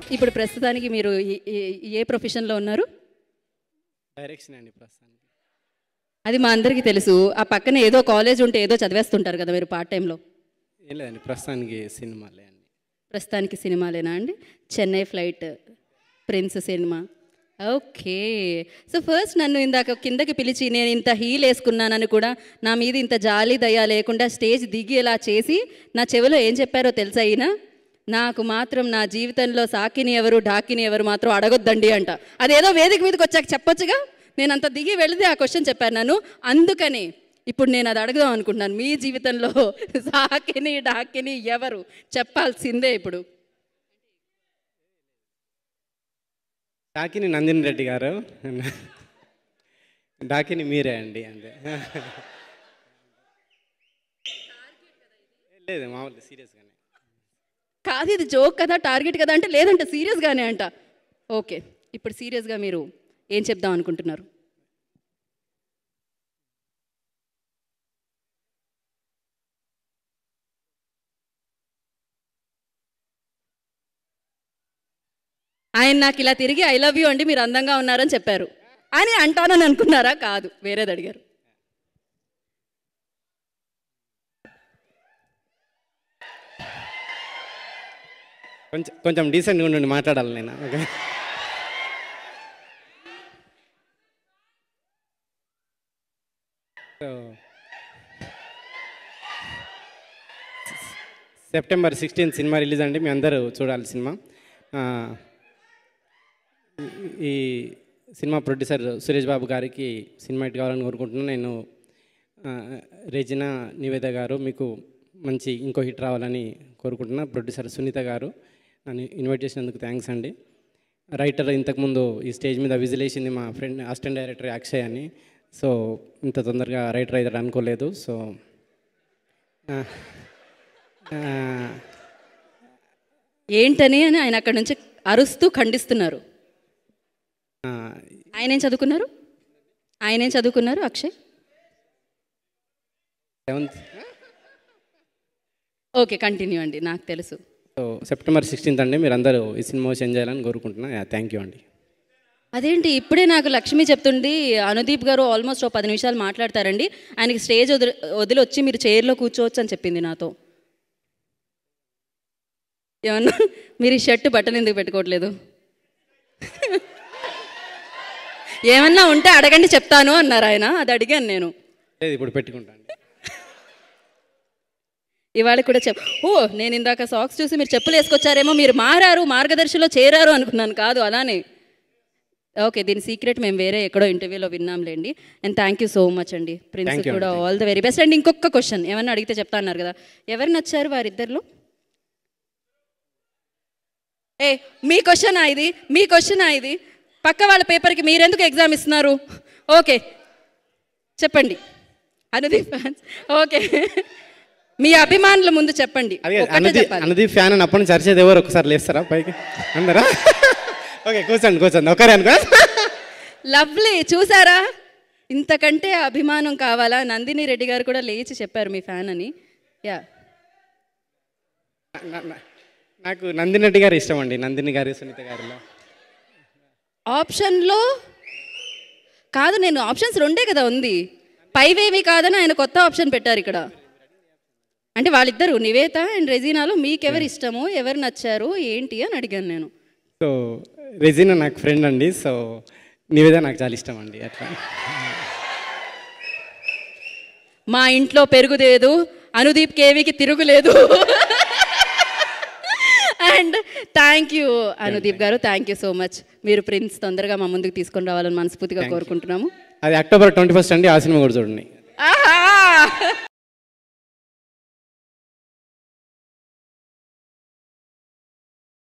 ఇప్పుడు ప్రస్తుతానికి మీరు ఈ- ఈ- ఏ ప్రొఫెషన్లో ఉన్నారు డైరెక్షన్ అండి ప్రస్తుతానికి అది మా అందరికీ తెలుసు ఆ పక్కన ఏదో కాలేజ్ ఉంటే ఏదో చదివేస్తుంటారు కదా మీరు పార్ట్ టైంలో ఏం లేదండి ప్రస్తుతానికి సినిమాలే అండి ప్రస్తుతానికి సినిమాలేనా అండి చెన్నై ఫ్లైట్ ప్రిన్స్ సినిమా ఓకే సో ఫస్ట్ నన్ను ఇందాక కిందకి పిలిచి నేను ఇంత హీల్ వేసుకున్నానని కూడా నా మీద ఇంత జాలి దయ లేకుండా స్టేజ్ దిగి ఇలా చేసి నా చెవిలో ఏం చెప్పారో తెలుసా ఈయన నాకు మాత్రం నా జీవితంలో సాకిని ఎవరు ఢాకిని ఎవరు మాత్రం అడగొద్దండి అంట అదేదో వేదిక మీదకి వచ్చాక చెప్పొచ్చుగా నేను అంత దిగి వెళితే ఆ క్వశ్చన్ చెప్పాను నన్ను అందుకని ఇప్పుడు నేను అది అడగదాం అనుకుంటున్నాను మీ జీవితంలో సాకిని ఢాకిని ఎవరు చెప్పాల్సిందే ఇప్పుడు డాకిని నందిని రెడ్డి గారు డాకిని మీరే అండి అంతే లేదు మామూలు సీరియస్గానే కాదు ఇది జోక్ కదా టార్గెట్ కదా అంటే లేదంట సీరియస్గానే అంట ఓకే ఇప్పుడు సీరియస్గా మీరు ఏం చెప్దాం అనుకుంటున్నారు ఆయన నాకు ఇలా తిరిగి ఐ లవ్ యూ అండి మీరు అందంగా ఉన్నారని చెప్పారు అని అంటానని అనుకున్నారా కాదు వేరేది అడిగారు కొంచెం కొంచెం డీసెంట్గా ఉండి మాట్లాడాలి నేను ఓకే సో సెప్టెంబర్ సిక్స్టీన్ సినిమా రిలీజ్ అండి మీ అందరూ చూడాలి సినిమా ఆ, ఈ సినిమా ప్రొడ్యూసర్ సురేష్ బాబు గారికి సినిమా హిట్ కావాలని కోరుకుంటున్నాను నేను ఆ, రెజినా నివేద గారు మీకు మంచి ఇంకో హిట్ రావాలని కోరుకుంటున్నా ప్రొడ్యూసర్ సునీత గారు నన్ను ఇన్వైట్ చేసినందుకు థ్యాంక్స్ అండి రైటర్ ఇంతకుముందు ఈ స్టేజ్ మీద విజిల్ వేసింది మా ఫ్రెండ్ అసిస్టెంట్ డైరెక్టర్ అక్షయ్ అని సో ఇంత తొందరగా రైటర్ అవుతాడు అనుకోలేదు సో ఆ, ఆ, ఏంటని అని ఆయన అక్కడ నుంచి అరుస్తూ ఖండిస్తున్నారు ఆ, ఆయన ఏం చదువుకున్నారు ఆయన ఏం చదువుకున్నారు అక్షయ్ సెవెంత్ ఓకే కంటిన్యూ అండి నాకు తెలుసు సో సెప్టెంబర్ సిక్స్టీన్త్ అండి మీరు అందరూ ఈ సినిమా వచ్చి ఎంజాయ్ చేయాలని కోరుకుంటున్నా థ్యాంక్ యూ అండి అదేంటి ఇప్పుడే నాకు లక్ష్మి చెప్తుంది అనుదీప్ గారు ఆల్మోస్ట్ ఒక పది నిమిషాలు మాట్లాడతారండి ఆయనకి స్టేజ్ వదిలి వదిలి వచ్చి మీరు చైర్లో కూర్చోవచ్చు అని చెప్పింది నాతో ఏమన్నా మీరు ఈ షర్ట్ బట్టలు ఎందుకు పెట్టుకోవట్లేదు ఏమన్నా ఉంటే అడగండి చెప్తాను అన్నారు ఆయన అది అడిగాను నేను లేదు ఇప్పుడు పెట్టుకుంటా అండి ఇవాళ కూడా చెప్ ఓ నేను ఇందాక సాక్స్ చూసి మీరు చెప్పులు వేసుకొచ్చారేమో మీరు మారారు మార్గదర్శిలో చేరారు అనుకున్నాను కాదు అలానే ఓకే దీని సీక్రెట్ మేము వేరే ఎక్కడో ఇంటర్వ్యూలో విన్నాంలేండి and thank you so much అండి ప్రిన్స్ Thank you కూడా అండి. All the very best and ఇంకొక క్వశ్చన్ ఏమన్నా అడిగితే చెప్తా అన్నారు కదా ఎవరు నచ్చారు వారిద్దరిలో ఏ మీ క్వశ్చన్ ఇది మీ క్వశ్చన్ ఇది పక్క వాళ్ళ పేపర్కి మీరెందుకు ఎగ్జామ్ ఇస్తున్నారు ఓకే చెప్పండి అనుదీప్ ఫ్యాన్స్ ఓకే మీ అభిమానుల ముందు చెప్పండి అదే ఒక్కటే అన్నది చెప్పాలి అన్నది ఫ్యాన్ అని అప్పటి నుంచి అరిచేది ఎవరు ఒకసారి లేస్తారా పైకి అందరా ఓకే కూర్చోండి కూర్చోండి ఒకరే అనుకో లవ్లీ చూసారా ఇంతకంటే అభిమానం కావాలా నందిని రెడ్డి గారు కూడా లేచి చెప్పారు మీ ఫ్యాన్ అని యా నా- నా- నాకు నందిని రెడ్డి గారు ఇష్టం అండి నందిని గారి సునీత గారిలో ఆప్షన్లో కాదు నేను ఆప్షన్స్ రెండే కదా ఉంది పైవేమి కాదని ఆయన కొత్త ఆప్షన్ పెట్టారు ఇక్కడ అంటే వాళ్ళిద్దరు నివేత అండ్ రెజీనాలో మీకెవరు ఇష్టము ఎవరు నచ్చారు ఏంటి అని అడిగాను నేను సో రెజినా నాకు ఫ్రెండ్ అండి సో నివేద నాకు చాలా ఇష్టం అండి అట్లా మా ఇంట్లో పెరుగులేదు అనుదీప్ కేవీకి తిరుగులేదు అండ్ థ్యాంక్ యూ అనుదీప్ గారు థ్యాంక్ యూ సో మచ్ మీరు ప్రిన్స్ తొందరగా మా ముందుకు తీసుకొని రావాలని మనస్ఫూర్తిగా కోరుకుంటున్నాము అది అక్టోబర్ ట్వంటీ ఫస్ట్ అండి ఆ సినిమా కూడా చూడండి ఆహా